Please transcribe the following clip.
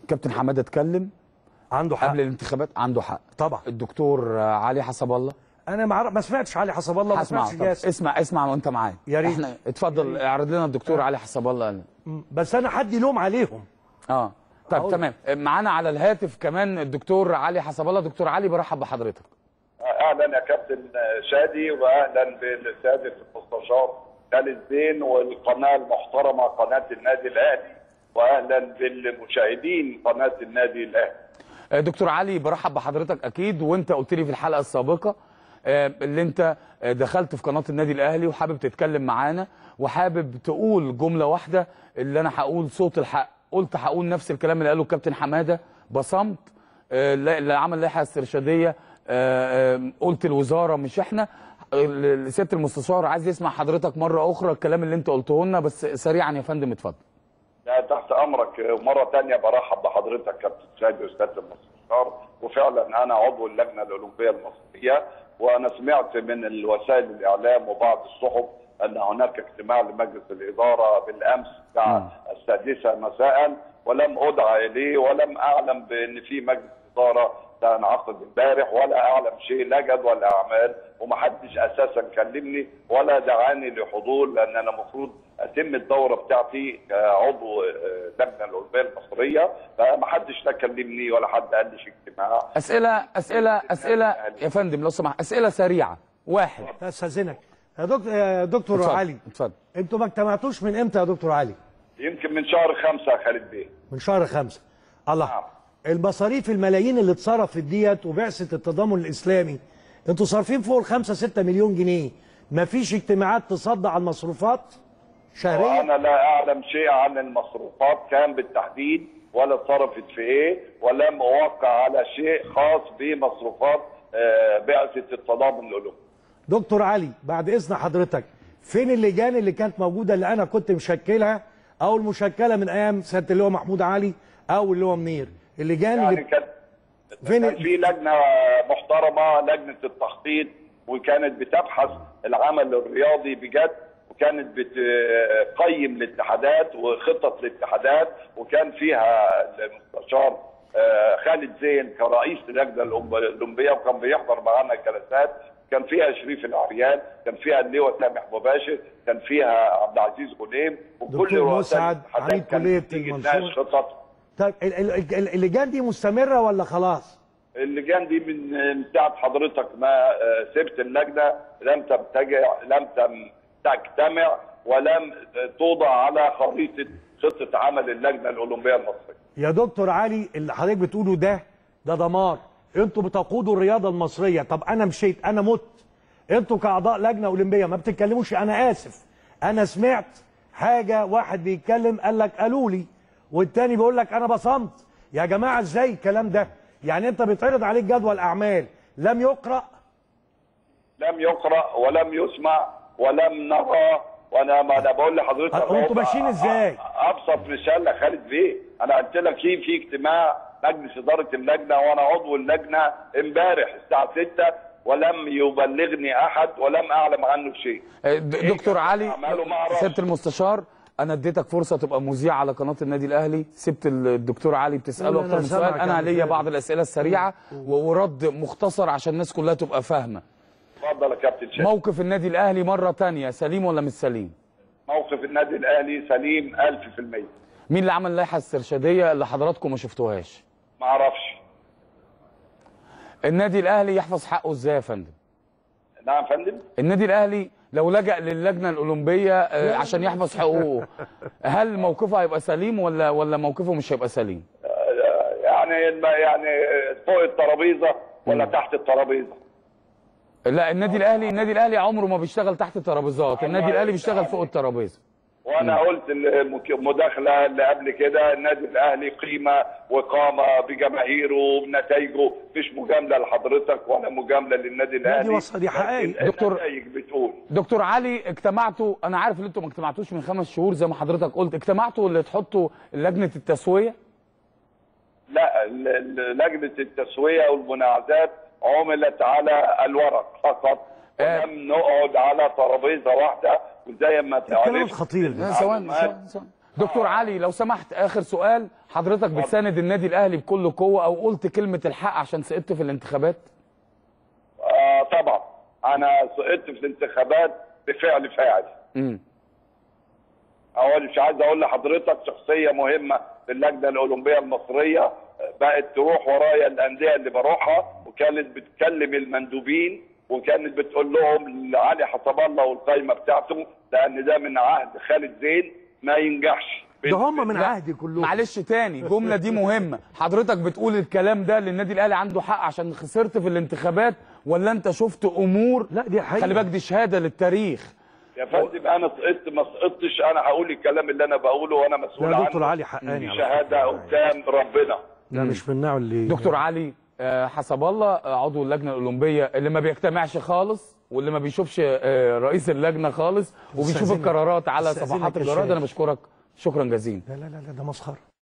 كابتن حماده اتكلم عنده حق قبل الانتخابات عنده حق طبعا الدكتور علي حسب الله انا ما عرف- ما سمعتش علي حسب الله ما هسمع سمعتش طب جاسم اسمع اسمع وانت معايا يا ريت. احنا اتفضل اعرض لنا الدكتور علي حسب الله قال بس انا حد يلوم عليهم اه طيب أقول- تمام معانا على الهاتف كمان الدكتور علي حسب الله دكتور علي برحب بحضرتك اهلا يا كابتن شادي واهلا بالسادس المستشار خالد زين والقناه المحترمه قناه النادي الاهلي واهلا بالمشاهدين قناه النادي الاهلي آه، دكتور علي برحب بحضرتك اكيد وانت قلت لي في الحلقه السابقه آه، اللي انت آه، دخلت في قناه النادي الاهلي وحابب تتكلم معانا وحابب تقول جمله واحده اللي انا هقول صوت الحق قلت هقول نفس الكلام اللي قاله الكابتن حماده بصمت آه، لا- اللي عمل لائحه استرشاديه آه، آه، قلت الوزاره مش احنا آه، سياده المستشار عايز يسمع حضرتك مره اخرى الكلام اللي انت قلته لنا بس سريعا يا فندم اتفضل لا تحت امرك مره تانية برحب بحضرتك كابتن شادي استاذ المستشار وفعلا انا عضو اللجنه الاولمبيه المصريه وانا سمعت من الوسائل الاعلام وبعض الصحف ان هناك اجتماع لمجلس الاداره بالامس الساعه السادسه مساء ولم ادعى اليه ولم اعلم بان في مجلس اداره سينعقد امبارح ولا اعلم شيء لا جدول اعمال ومحدش اساسا كلمني ولا دعاني لحضور لان انا المفروض اتم الدوره بتاعتي كعضو آه، اللجنه الاولمبيه المصريه فمحدش لا كلمني ولا حد قال لي في اجتماع اسئله اسئله اسئله يا فندم لو سمحت اسئله سريعه واحد استاذنك يا دكتور يا دكتور اتفضل، علي اتفضل انتوا ما اجتمعتوش من امتى يا دكتور علي يمكن من شهر خمسة يا خالد بيه من شهر خمسة الله نعم. المصاريف الملايين اللي اتصرفت ديت وبعثة التضامن الإسلامي انتوا صارفين فوق الخمسة ستة مليون جنيه مفيش اجتماعات تصدى على المصروفات شهريا وانا لا اعلم شيء عن المصروفات كان بالتحديد ولا اتصرفت في ايه ولم اوقع على شيء خاص بمصروفات آه، بعثه التضامن الاولمبي دكتور علي بعد إذن حضرتك فين اللجان اللي كانت موجودة اللي أنا كنت مشكلها أو المشكلة من أيام سيادة اللي هو محمود علي أو اللي هو منير اللجان يعني اللي كان فين كان في لجنه محترمه لجنه التخطيط وكانت بتبحث العمل الرياضي بجد وكانت بتقيم الاتحادات وخطط الاتحادات وكان فيها المستشار آه، خالد زين كرئيس اللجنه الأولمب- الاولمبيه وكان بيحضر معانا الجلسات كان فيها شريف العريان كان فيها اللواء سامح مباشر كان فيها عبد العزيز غنيم وكل دكتور رؤساء مسعد، الاتحادات عميد كانت كلية بتيجي المنصورة. تناقش خطط طيب ال- ال- ال- اللجان دي مستمرة ولا خلاص؟ اللجان دي من من ساعه حضرتك ما آه، سبت اللجنه لم تبتجع لم تم تجتمع ولم توضع على خريطه خطه عمل اللجنه الاولمبيه المصريه. يا دكتور علي اللي حضرتك بتقوله ده ده دمار انتوا بتقودوا الرياضه المصريه طب انا مشيت انا مت انتوا كاعضاء لجنه اولمبيه ما بتتكلموش انا اسف انا سمعت حاجه واحد بيتكلم قال لك قالوا لي والتاني بيقول لك انا بصمت يا جماعه ازاي الكلام ده يعني انت بيتعرض عليك جدول اعمال لم يقرا لم يقرا ولم يسمع ولم نرى وانا ما انا بقول لحضرتك هو انتوا ماشيين ازاي؟ ابسط مثال يا خالد بيه انا قلت لك في في اجتماع مجلس اداره اللجنه وانا عضو اللجنه امبارح الساعه 6 ولم يبلغني احد ولم اعلم عنه شيء. آه، د- دكتور علي أعماله ما أعرفش. سياده المستشار انا اديتك فرصه تبقى مذيع على قناه النادي الاهلي سبت ال- الدكتور علي بتساله لا، اكتر أنا من سؤال سامعك انا يا ليا أبو بعض الاسئله السريعه و- ورد مختصر عشان الناس كلها تبقى فاهمه اتفضل يا كابتن شادي. موقف النادي الاهلي مره تانية سليم ولا مش سليم موقف النادي الاهلي سليم 1000% مين اللي عمل اللائحه الاسترشاديه اللي حضراتكم ما شفتوهاش ما اعرفش النادي الاهلي يحفظ حقه ازاي يا فندم نعم يا فندم النادي الاهلي لو لجأ للجنه الاولمبيه آه، عشان يحفظ حقوقه هل موقفه هيبقى سليم ولا ولا موقفه مش هيبقى سليم يعني يعني فوق الترابيزه ولا تحت الترابيزه لا النادي الاهلي النادي الاهلي عمره ما بيشتغل تحت الترابيزات النادي الاهلي بيشتغل فوق الترابيزه وانا قلت المك- المداخله اللي قبل كده النادي الاهلي قيمه وقامه بجماهيره بنتائجه مش مجامله لحضرتك ولا مجامله للنادي الاهلي وصل دي حقائق. لكن دكتور- النتائج بتقول دكتور علي اجتمعتوا انا عارف ان انتوا ما اجتمعتوش من خمس شهور زي ما حضرتك قلت اجتمعتوا اللي تحطوا لجنه التسويه لا ال- ال- لجنه التسويه والمناعزات عملت على الورق فقط آه. ولم نقعد على ترابيزه واحده وزي ما كلام تعرف خطير ده لا، ثواني معلومات. ثواني ثواني دكتور علي لو سمحت اخر سؤال حضرتك بتساند النادي الاهلي بكل قوه او قلت كلمه الحق عشان سقطت في الانتخابات آه طبعا انا سقطت في الانتخابات بفعل فاعل امم اول مش عايز اقول لحضرتك شخصيه مهمه في اللجنه الاولمبيه المصريه بقت تروح ورايا الانديه اللي بروحها وكانت بتكلم المندوبين وكانت بتقول لهم علي حسب الله والقايمه بتاعته لان ده من عهد خالد زين ما ينجحش ده هم من عهدي كلهم معلش تاني الجمله دي مهمه حضرتك بتقول الكلام ده للنادي الاهلي عنده حق عشان خسرت في الانتخابات ولا انت شفت امور لا دي حقيقة خلي بالك دي شهاده للتاريخ يا فندم انا سقطت ما سقطتش انا هقول الكلام اللي انا بقوله وانا مسؤول لا عنه دكتور علي حقاني دي على شهاده قدام ربنا لا مش من النوع اللي دكتور علي آه، حسب الله آه، عضو اللجنه الاولمبيه اللي ما بيجتمعش خالص واللي ما بيشوفش آه، رئيس اللجنه خالص وبيشوف أستاذنك- القرارات على أستاذنك صفحات يا الجرائد شيخ. انا بشكرك شكرا جزيلا لا لا لا لا ده مسخره